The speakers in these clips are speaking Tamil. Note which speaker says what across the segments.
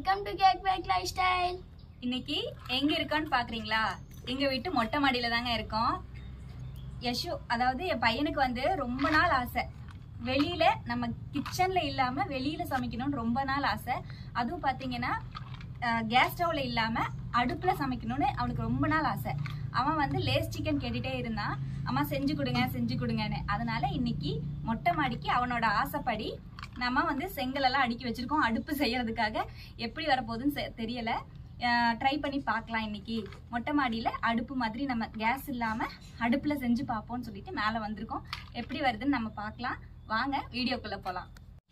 Speaker 1: Welcome to cake bake lifestyle
Speaker 2: இன்னைக்கு எங்க இருக்கோம்னு பாக்குறீங்களா எங்க வீட்டு மொட்டை மாடியில தாங்க இருக்கோம் யஷு அதாவது என் பையனுக்கு வந்து ரொம்ப நாள் ஆசை வெளியில நம்ம கிச்சன்ல இல்லாம வெளியில சமைக்கணும்னு ரொம்ப நாள் ஆசை அதுவும் பாத்தீங்கன்னா கேஸ் ஸ்டவ்ல இல்லாம அடுப்புல சமைக்கணும்னு அவனுக்கு ரொம்ப நாள் ஆசை அவன் வந்து லேஸ் சிக்கன் கேட்டுட்டே இருந்தான் அம்மா செஞ்சு கொடுங்க செஞ்சு கொடுங்கன்னு அதனால இன்னைக்கு மொட்டை மாடிக்கு அவனோட ஆசைப்படி நம்ம வந்து செங்கல் எல்லாம் அடுக்கி வச்சிருக்கோம் அடுப்பு செய்யறதுக்காக எப்படி வரப்போகுதுன்னு செ- தெரியல ட்ரை பண்ணி பார்க்கலாம் இன்னைக்கு மொட்டை மாடியில அடுப்பு மாதிரி நம்ம கேஸ் இல்லாம அடுப்புல செஞ்சு பார்ப்போம்னு சொல்லிட்டு மேலே வந்திருக்கோம் எப்படி வருதுன்னு நம்ம பார்க்கலாம் வாங்க வீடியோக்குள்ள போலாம்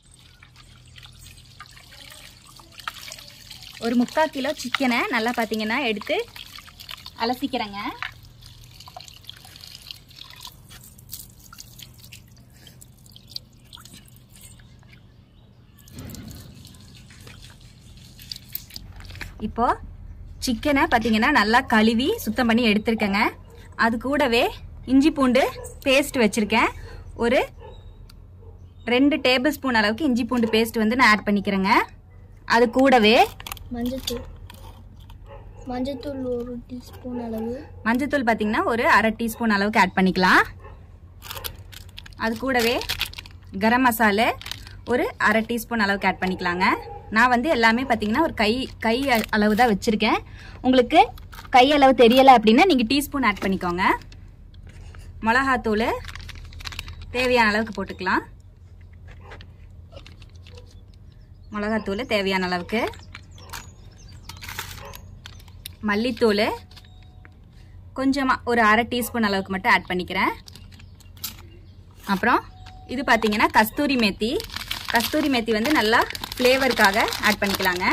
Speaker 2: ஒரு முக்கால் கிலோ சிக்கனை நல்லா பார்த்தீங்கன்னா எடுத்து அலசிக்கிறேங்க இப்போ சிக்கனை பார்த்தீங்கன்னா நல்லா கழுவி சுத்தம் பண்ணி எடுத்திருக்கேங்க அது கூடவே இஞ்சி பூண்டு பேஸ்ட் வச்சுருக்கேன் ஒரு ரெண்டு டேபிள் ஸ்பூன் அளவுக்கு இஞ்சி பூண்டு பேஸ்ட் வந்து நான் ஆட் பண்ணிக்கிறேங்க அது கூடவே
Speaker 1: மஞ்சத்தூள் மஞ்சத்தூள் ஒரு டீஸ்பூன் அளவு
Speaker 2: மஞ்சத்தூள் பார்த்தீங்கன்னா ஒரு அரை டீஸ்பூன் அளவுக்கு ஆட் பண்ணிக்கலாம் அது கூடவே கரம் மசாலா ஒரு அரை டீஸ்பூன் அளவுக்கு ஆட் பண்ணிக்கலாங்க நான் வந்து எல்லாமே பார்த்தீங்கன்னா ஒரு கை கை அ- அளவு தான் வச்சுருக்கேன் உங்களுக்கு கை அளவு தெரியலை அப்படின்னா நீங்கள் டீஸ்பூன் ஆட் பண்ணிக்கோங்க மிளகாத்தூள் தேவையான அளவுக்கு போட்டுக்கலாம் மிளகாத்தூள் தேவையான அளவுக்கு மல்லித்தூள் கொஞ்சமாக ஒரு அரை டீஸ்பூன் அளவுக்கு மட்டும் ஆட் பண்ணிக்கிறேன் அப்புறம் இது பார்த்தீங்கன்னா கஸ்தூரி மேத்தி கஸ்தூரி மேத்தி வந்து நல்லா ஃப்ளேவருக்காக ஆட் பண்ணிக்கலாங்க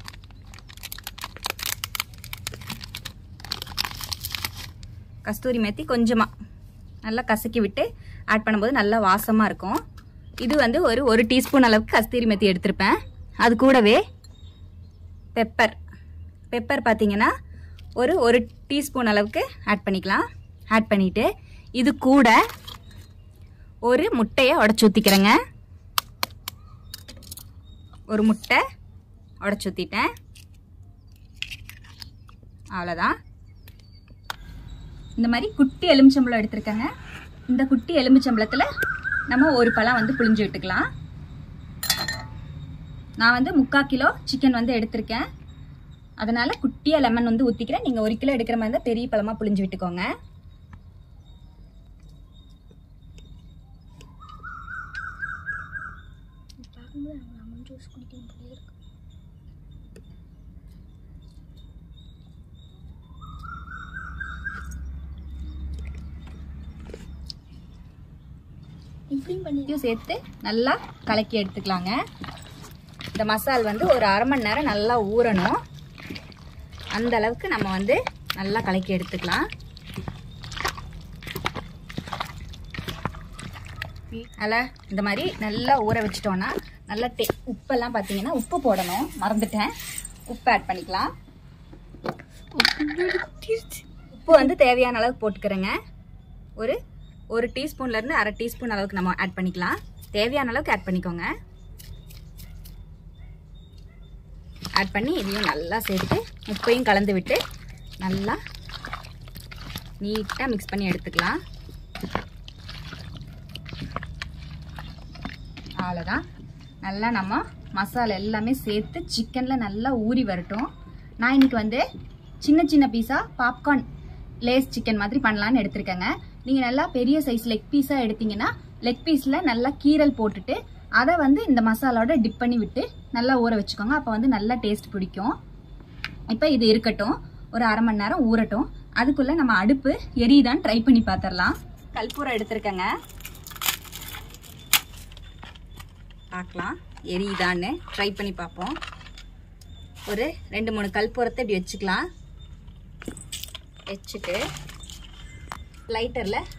Speaker 2: கஸ்தூரி மேத்தி கொஞ்சமாக நல்லா கசக்கி விட்டு ஆட் பண்ணும்போது நல்லா வாசமாக இருக்கும் இது வந்து ஒரு ஒரு டீஸ்பூன் அளவுக்கு கஸ்தூரி மேத்தி எடுத்திருப்பேன் அது கூடவே பெப்பர் பெப்பர் பார்த்தீங்கன்னா ஒரு ஒரு டீஸ்பூன் அளவுக்கு ஆட் பண்ணிக்கலாம் ஆட் பண்ணிவிட்டு இது கூட ஒரு முட்டையை உடச்சி ஊற்றிக்கிறேங்க ஒரு முட்டை உடச்சி ஊற்றிட்டேன் அவ்வளோதான் இந்த மாதிரி குட்டி எலுமிச்சம்பழம் எடுத்திருக்கேங்க இந்த குட்டி எலுமிச்சம்பழத்தில் நம்ம ஒரு பழம் வந்து புளிஞ்சு விட்டுக்கலாம் நான் வந்து முக்கால் கிலோ சிக்கன் வந்து எடுத்திருக்கேன் அதனால குட்டியாக லெமன் வந்து ஊற்றிக்கிறேன் நீங்கள் ஒரு கிலோ எடுக்கிற மாதிரி இருந்தால் பெரிய பழமாக புளிஞ்சு விட்டுக்கோங்க
Speaker 1: பார்க்கும்போது எனக்கு லெமன் ஜூஸ் குடிக்கணும் போல இருக்கு இப்படியும் பண்ணி
Speaker 2: இதையும் சேர்த்து நல்லா கலக்கி எடுத்துக்கலாங்க இந்த மசால் வந்து ஒரு அரை மணி நேரம் நல்லா ஊறணும் அந்த அளவுக்கு நம்ம வந்து நல்லா கலக்கி எடுத்துக்கலாம் அதில் இந்த மாதிரி நல்லா ஊற வச்சிட்டோன்னா நல்லா டே உப்பெல்லாம் பார்த்தீங்கன்னா உப்பு போடணும் மறந்துட்டேன் உப்பு ஆட் பண்ணிக்கலாம் உப்பு வந்து தேவையான அளவுக்கு போட்டுக்கிறேங்க ஒரு ஒரு டீஸ்பூன்லேருந்து அரை டீஸ்பூன் அளவுக்கு நம்ம ஆட் பண்ணிக்கலாம் தேவையான அளவுக்கு ஆட் பண்ணிக்கோங்க ஆட் பண்ணி இதையும் நல்லா சேர்த்து உப்பையும் கலந்து விட்டு நல்லா நீட்டாக மிக்ஸ் பண்ணி எடுத்துக்கலாம் அவ்வளோதான் நல்லா நம்ம மசாலா எல்லாமே சேர்த்து சிக்கனில் நல்லா ஊறி வரட்டும் நான் இன்னைக்கு வந்து சின்ன சின்ன பீஸாக பாப்கார்ன் லேஸ் சிக்கன் மாதிரி பண்ணலான்னு எடுத்திருக்கேங்க நீங்கள் நல்லா பெரிய சைஸ் லெக் பீஸாக எடுத்தீங்கன்னா லெக் பீஸில் நல்லா கீரல் போட்டுட்டு அதை வந்து இந்த மசாலாவோட டிப் பண்ணி விட்டு நல்லா ஊற வச்சுக்கோங்க அப்போ வந்து நல்லா டேஸ்ட் பிடிக்கும் இப்போ இது இருக்கட்டும் ஒரு அரை மணி நேரம் ஊறட்டும் அதுக்குள்ளே நம்ம அடுப்பு எரியுதான்னு ட்ரை பண்ணி பார்த்துடலாம் கல்பூரம் எடுத்திருக்கேங்க பார்க்கலாம் எரியுதான்னு ட்ரை பண்ணி பார்ப்போம் ஒரு ரெண்டு மூணு கல்பூரத்தை இப்படி வச்சுக்கலாம் வச்சுட்டு லைட்டரில்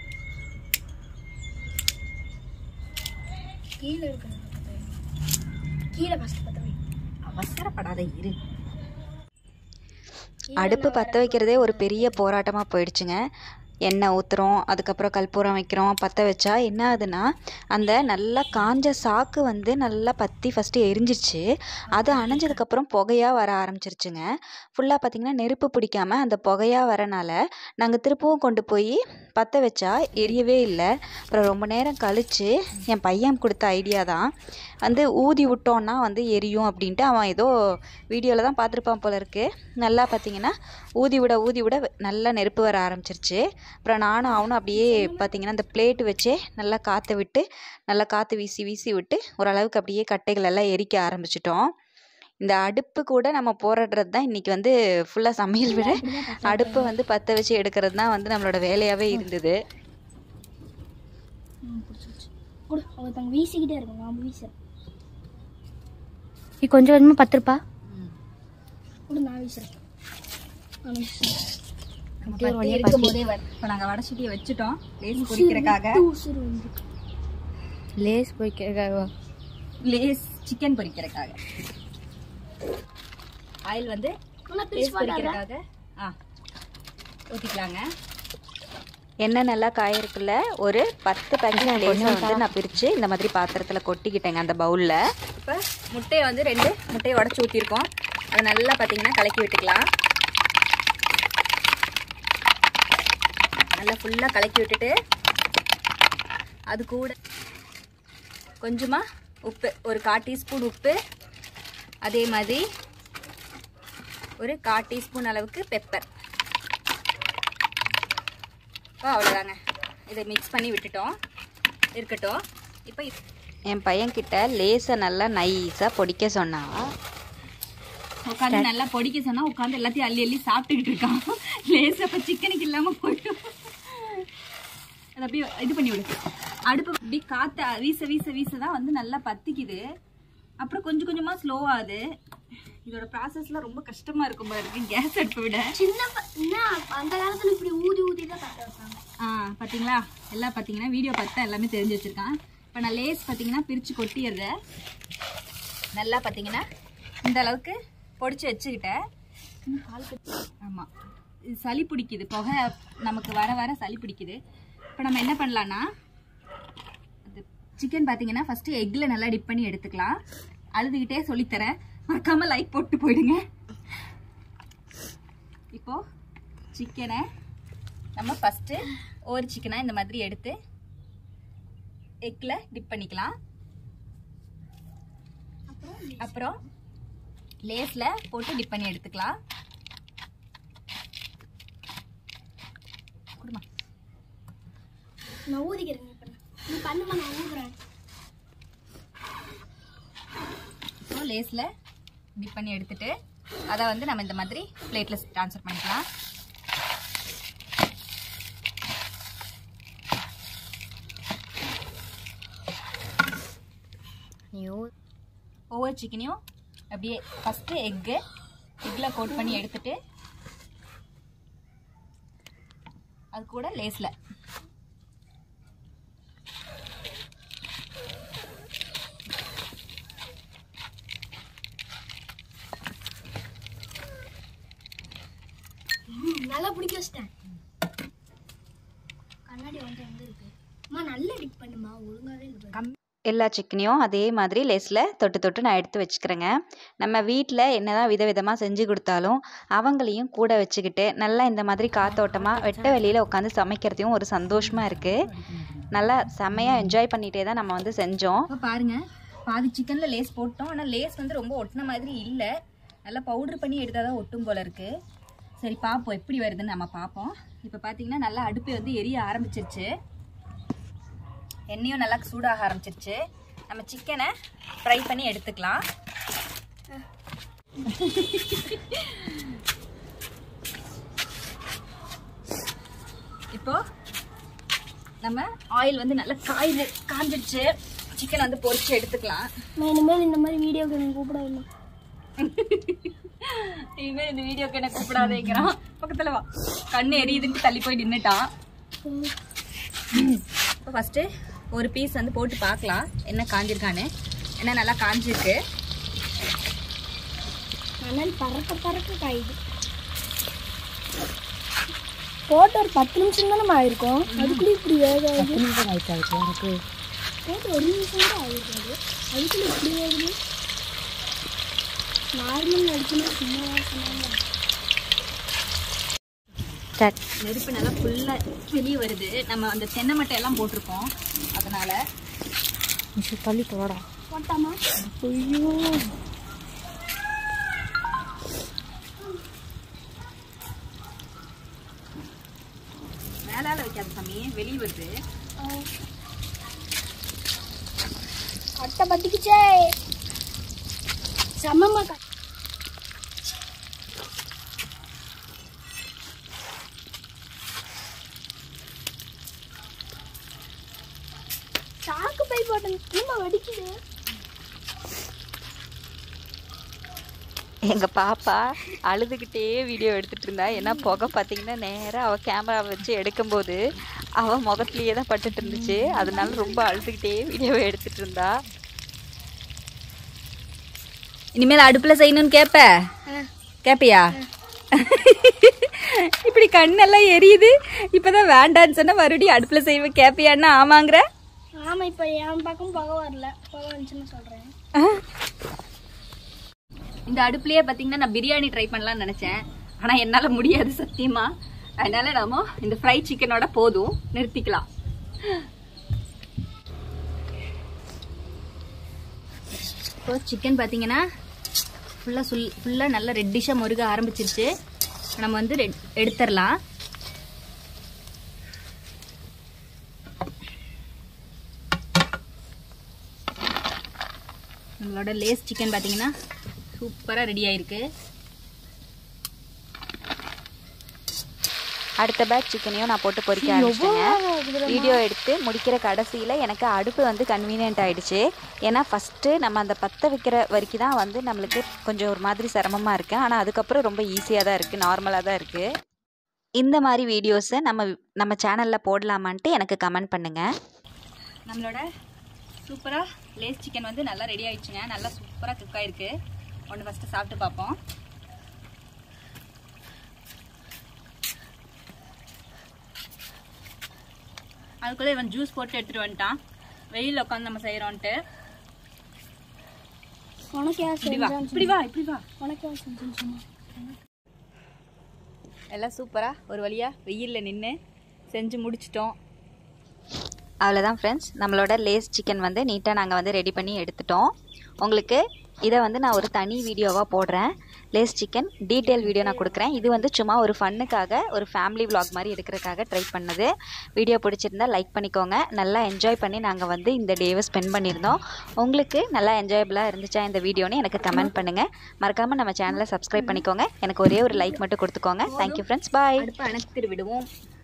Speaker 1: கீழே இருக்கணும் கீழே ஃபஸ்ட் பார்த்து வை
Speaker 2: அவசரப்படாத இரு
Speaker 3: அடுப்பு பற்ற வைக்கிறதே ஒரு பெரிய போராட்டமாக போயிடுச்சுங்க எண்ணெய் ஊற்றுறோம் அதுக்கப்புறம் கற்பூரம் வைக்கிறோம் பற்ற வச்சா என்ன ஆகுதுன்னா அந்த நல்லா காஞ்ச சாக்கு வந்து நல்லா பற்றி ஃபஸ்ட்டு எரிஞ்சிருச்சு அது அணைஞ்சதுக்கப்புறம் புகையாக வர ஆரம்பிச்சிருச்சுங்க ஃபுல்லாக பார்த்திங்கன்னா நெருப்பு பிடிக்காம அந்த புகையாக வரனால நாங்கள் திருப்பவும் கொண்டு போய் பற்ற வச்சா எரியவே இல்லை அப்புறம் ரொம்ப நேரம் கழித்து என் பையன் கொடுத்த ஐடியா தான் வந்து ஊதி விட்டோன்னா வந்து எரியும் அப்படின்ட்டு அவன் ஏதோ வீடியோவில் தான் பார்த்துருப்பான் போல இருக்குது நல்லா பார்த்தீங்கன்னா ஊதி விட ஊதி விட நல்லா நெருப்பு வர ஆரம்பிச்சிருச்சு அப்புறம் நானும் அவனும் அப்படியே பார்த்தீங்கன்னா அந்த பிளேட்டு வச்சே நல்லா காற்று விட்டு நல்லா காற்று வீசி வீசி விட்டு ஓரளவுக்கு அப்படியே கட்டைகள் எல்லாம் எரிக்க ஆரம்பிச்சிட்டோம் இந்த அடுப்பு கூட நம்ம போராடுறது தான் இன்றைக்கி வந்து ஃபுல்லாக சமையல் விட அடுப்பை வந்து பற்ற வச்சு எடுக்கிறது தான் வந்து நம்மளோட வேலையாகவே இருந்தது
Speaker 1: ம், பிடிச்சிருச்சு. கொடு ஒருத்தவங்க வீசிக்கிட்டே இருக்கும் நான் வீசுறேன் நீ கொஞ்சம் கொஞ்சமாக பத்துருப்பா கொடு நான் வீசுறேன் நான் வீசுறேன்
Speaker 2: நம்ம பத்தி இருக்கும் போதே இப்போ நாங்கள் வடச்சட்டியை வச்சுட்டோம் லேஸ் பொரிக்கிறதுக்காக
Speaker 1: உசுறு வந்து
Speaker 3: லேஸ் போய்க்க
Speaker 2: லேஸ் சிக்கன் பொரிக்கிறதுக்காக ஆயில் வந்து
Speaker 1: ஆனால்
Speaker 2: லேஸ் பொரிக்கிறதுக்காக ஆ ஊற்றிக்கலாங்க
Speaker 3: எண்ணெய் நல்லா காயிருக்குள்ள ஒரு பத்து பேக்கெட் லேஸை வந்து நான் பிரித்து இந்த மாதிரி பாத்திரத்தில் கொட்டிக்கிட்டேங்க அந்த பவுலில்
Speaker 2: இப்போ முட்டையை வந்து ரெண்டு முட்டையை உடச்சி ஊற்றிருக்கோம் அதை நல்லா பார்த்தீங்கன்னா கலக்கி விட்டுக்கலாம் நல்லா ஃபுல்லாக கலக்கி விட்டுட்டு அது கூட கொஞ்சமாக உப்பு ஒரு கால் டீஸ்பூன் உப்பு அதே மாதிரி ஒரு கால் டீஸ்பூன் அளவுக்கு பெப்பர் இப்போ அவ்வளோதாங்க இதை மிக்ஸ் பண்ணி விட்டுட்டோம் இருக்கட்டும் இப்போ
Speaker 3: என் பையன்கிட்ட லேஸை நல்லா நைஸாக பொடிக்க சொன்னா
Speaker 2: உட்காந்து நல்லா பொடிக்க சொன்னா உட்காந்து எல்லாத்தையும் அள்ளி அள்ளி சாப்பிட்டுக்கிட்டு இருக்கான் லேஸ் அப்ப சிக்கனுக்கு இல்லாம போயிடும் அதை அப்படியே இது பண்ணி விடு அடுப்பு இப்படி காத்த வீச வீச வீச தான் வந்து நல்லா பத்திக்குது அப்புறம் கொஞ்சம் கொஞ்சமா ஸ்லோ ஆகுது இதோட ப்ராசஸ்லாம் ரொம்ப கஷ்டமா இருக்கும் பாருங்க கேஸ் அடுப்பை விட
Speaker 1: சின்ன ப- என்ன அந்த காலத்தில் இப்படி ஊதி ஊதி தான் கட்ட வைப்பாங்க
Speaker 2: ஆ பார்த்தீங்களா எல்லாம் பார்த்தீங்கன்னா வீடியோ பார்த்தா எல்லாமே தெரிஞ்சு வச்சிருக்கான் இப்போ நான் லேஸ் பார்த்தீங்கன்னா பிரித்து கொட்டிடுறேன் நல்லா பார்த்தீங்கன்னா இந்த அளவுக்கு பொடிச்சு வச்சுக்கிட்டேன் ஆமாம் இது சளி பிடிக்குது புகை நமக்கு வர வர சளி பிடிக்குது இப்போ நம்ம என்ன பண்ணலான்னா அது சிக்கன் பார்த்தீங்கன்னா ஃபஸ்ட்டு எக்கில் நல்லா டிப் பண்ணி எடுத்துக்கலாம் அழுதுகிட்டே சொல்லித்தரேன் மறக்காமல் லைக் போட்டு போயிடுங்க இப்போது சிக்கனை நம்ம ஃபஸ்ட்டு ஒரு சிக்கனை இந்த மாதிரி எடுத்து எக்கில் டிப் பண்ணிக்கலாம் அப்புறம் லேஸில் போட்டு டிப் பண்ணி எடுத்துக்கலாம் கொடுமா
Speaker 1: நான் ஊதிக்கிறேன் நீ பண்ண நீ பண்ணுமா நான் ஊதுறேன்
Speaker 2: ஸோ லேஸில் டிப் பண்ணி எடுத்துட்டு அதை வந்து நம்ம இந்த மாதிரி பிளேட்டில் ட்ரான்ஸ்ஃபர் பண்ணிக்கலாம் ஒவ்வொரு சிக்கனையும் அப்படியே ஃபஸ்ட்டு எக்கு எக்கில் கோட் பண்ணி எடுத்துட்டு அது கூட லேஸில்
Speaker 1: ம், நல்லா பிடிக்க வச்சிட்டேன் கண்ணாடி வந்து எங்க இருக்கு அம்மா நல்லா டிக் பண்ணுமா ஒழுங்காவே இல்லை பாரு.
Speaker 3: எல்லா சிக்கனையும் அதே மாதிரி லேஸில் தொட்டு தொட்டு நான் எடுத்து வச்சுக்கிறேங்க நம்ம வீட்டில் என்னதான் விதவிதமாக செஞ்சு கொடுத்தாலும் அவங்களையும் கூட வச்சுக்கிட்டு நல்லா இந்த மாதிரி காத்தோட்டமாக வெட்ட வெளியில் உட்காந்து சமைக்கிறதையும் ஒரு சந்தோஷமாக இருக்குது நல்லா செம்மையாக என்ஜாய் பண்ணிகிட்டே தான் நம்ம வந்து செஞ்சோம்
Speaker 2: இப்போ பாருங்க பாதி சிக்கனில் லேஸ் போட்டோம் ஆனால் லேஸ் வந்து ரொம்ப ஒட்டின மாதிரி இல்லை நல்லா பவுடர் பண்ணி எடுத்தால் தான் ஒட்டும் போல இருக்கு சரி பார்ப்போம் எப்படி வருதுன்னு நம்ம பார்ப்போம் இப்போ பார்த்தீங்கன்னா நல்லா அடுப்பு வந்து எரிய ஆரம்பிச்சிருச்சு எண்ணெயும் நல்லா சூடாக ஆரம்பிச்சிருச்சு நம்ம சிக்கனை ஃப்ரை பண்ணி எடுத்துக்கலாம் இப்போ நம்ம ஆயில் வந்து நல்லா காய்ந்து காஞ்சிடுச்சு சிக்கன் வந்து பொரிச்சு எடுத்துக்கலாம்
Speaker 1: நான் இனிமேல் இந்த மாதிரி வீடியோக்கு எனக்கு கூப்பிட இல்லை
Speaker 2: இனிமேல் இந்த வீடியோக்கு என்ன கூப்பிடாதேங்கிறான் பக்கத்துல வா கண்ணு எரியுதுன்ட்டு தள்ளி போய் நின்னுட்டான் இப்போ ஃபஸ்ட்டு ஒரு பீஸ் வந்து போட்டு பார்க்கலாம் என்ன காஞ்சிருக்கான்னு என்ன நல்லா காஞ்சிருக்கு
Speaker 1: ஆனால் பறக்க பறக்க காயுது போட்டு ஒரு பத்து நிமிஷம் தானே ஆயிருக்கும் அதுக்குள்ளே இப்படி வேக
Speaker 3: பத்து நிமிஷம் ஆயிடுச்சு அதுக்கு எனக்கு
Speaker 1: போட்டு ஒரு நிமிஷம் கூட ஆயிருக்காது அதுக்குள்ளே இப்படி வேகுது நார்மல் அடிச்சுன்னா சும்மா சொன்னாங்க
Speaker 3: ஸ்டார்ட்
Speaker 2: நெருப்பு நல்லா ஃபுல்லாக வெளியே வருது நம்ம அந்த தென்னை மட்டை எல்லாம் போட்டிருக்கோம் அதனால
Speaker 3: தள்ளி போடா
Speaker 1: போட்டாமா
Speaker 3: ஐயோ
Speaker 2: மேலால வைக்காத சாமி வெளியே வருது
Speaker 1: அட்டை பத்திக்குச்சே செம்மம்மா கட் சாக்கு பை போட்டேன் ஏமா வெடிக்குது
Speaker 3: எங்கள் பாப்பா அழுதுகிட்டே வீடியோ எடுத்துட்டு இருந்தா ஏன்னா புகை பார்த்தீங்கன்னா நேராக அவள் கேமரா வச்சு எடுக்கும்போது அவள் முகத்துலேயே தான் பட்டுட்டு இருந்துச்சு அதனால ரொம்ப அழுதுகிட்டே வீடியோவை எடுத்துட்டு இருந்தா
Speaker 2: இனிமேல் அடுப்பில் செய்யணும்னு கேட்ப கேட்பியா இப்படி கண்ணெல்லாம் எரியுது இப்பதான் வேண்டான்னு சொன்னா மறுபடியும் அடுப்புல செய்வேன் கேப்பியான்னா ஆமாங்கிற
Speaker 1: ஆமா இப்ப என் பக்கம் புகை வரல புகை வந்துச்சுன்னு சொல்றேன்
Speaker 2: இந்த அடுப்புலயே பாத்தீங்கன்னா நான் பிரியாணி ட்ரை பண்ணலாம்னு நினைச்சேன் ஆனா என்னால முடியாது சத்தியமா அதனால நாம இந்த ஃப்ரை சிக்கனோட போதும் நிறுத்திக்கலாம் இப்போ சிக்கன் பார்த்தீங்கன்னா ஃபுல்லாக சுல் ஃபுல்லாக நல்லா ரெட்டிஷாக முருக ஆரம்பிச்சிருச்சு நம்ம வந்து ரெட் எடுத்துடலாம் நம்மளோட லேஸ் சிக்கன் பார்த்தீங்கன்னா சூப்பராக ரெடி ஆயிருக்கு
Speaker 3: அடுத்த பேட்ச் சிக்கனையும் நான் போட்டு பொரிக்க ஆரம்பிச்சிட்டேங்க வீடியோ எடுத்து முடிக்கிற கடைசியில் எனக்கு அடுப்பு வந்து கன்வீனியன்ட் ஆயிடுச்சு ஏன்னா ஃபஸ்ட்டு நம்ம அந்த பற்ற வைக்கிற வரைக்கும் தான் வந்து நம்மளுக்கு கொஞ்சம் ஒரு மாதிரி சிரமமாக இருக்குது ஆனால் அதுக்கப்புறம் ரொம்ப ஈஸியாக தான் இருக்குது நார்மலாக தான் இருக்குது இந்த மாதிரி வீடியோஸை நம்ம நம்ம சேனலில் போடலாமான்ட்டு எனக்கு கமெண்ட் பண்ணுங்கள்
Speaker 2: நம்மளோட சூப்பராக லேஸ் சிக்கன் வந்து நல்லா ரெடி ஆயிடுச்சுங்க நல்லா சூப்பராக குக் ஆயிருக்கு ஒன்று ஃபஸ்ட்டு சாப்பிட்டு பார்ப்போம் அதுக்குள்ளே இவன் ஜூஸ் போட்டு எடுத்துகிட்டு வந்துட்டான் வெயிலில் உட்காந்து நம்ம செய்கிறோன்ட்டு
Speaker 1: உனக்கு யார்
Speaker 2: இப்படி வா
Speaker 1: செஞ்சான்னு
Speaker 2: இப்படி வா இப்படி வா
Speaker 1: உனக்கு யார் செஞ்சுன்னு சொன்னா
Speaker 2: எல்லாம் சூப்பராக ஒரு வழியாக வெயிலில் நின்று செஞ்சு முடிச்சிட்டோம்
Speaker 3: அவ்வளோதான் ஃப்ரெண்ட்ஸ் நம்மளோட லேஸ் சிக்கன் வந்து நீட்டாக நாங்கள் வந்து ரெடி பண்ணி எடுத்துட்டோம் உங்களுக்கு இதை வந்து நான் ஒரு தனி வீடியோவாக போடுறேன் லேஸ் சிக்கன் டீட்டெயில் வீடியோ நான் கொடுக்குறேன் இது வந்து சும்மா ஒரு ஃபன்னுக்காக ஒரு ஃபேமிலி vlog மாதிரி எடுக்கிறதுக்காக ட்ரை பண்ணது வீடியோ பிடிச்சிருந்தா லைக் பண்ணிக்கோங்க நல்லா என்ஜாய் பண்ணி நாங்கள் வந்து இந்த டேவை ஸ்பெண்ட் பண்ணியிருந்தோம் உங்களுக்கு நல்லா என்ஜாயபிளாக இருந்துச்சா இந்த வீடியோன்னு எனக்கு கமெண்ட் பண்ணுங்கள் மறக்காமல் நம்ம சேனலை சப்ஸ்கிரைப் பண்ணிக்கோங்க எனக்கு ஒரே ஒரு லைக் மட்டும் கொடுத்துக்கோங்க தேங்க்யூ ஃப்ரெண்ட்ஸ் பாய்
Speaker 2: அடுப்பு அணைத்துட்டு விடுவோம்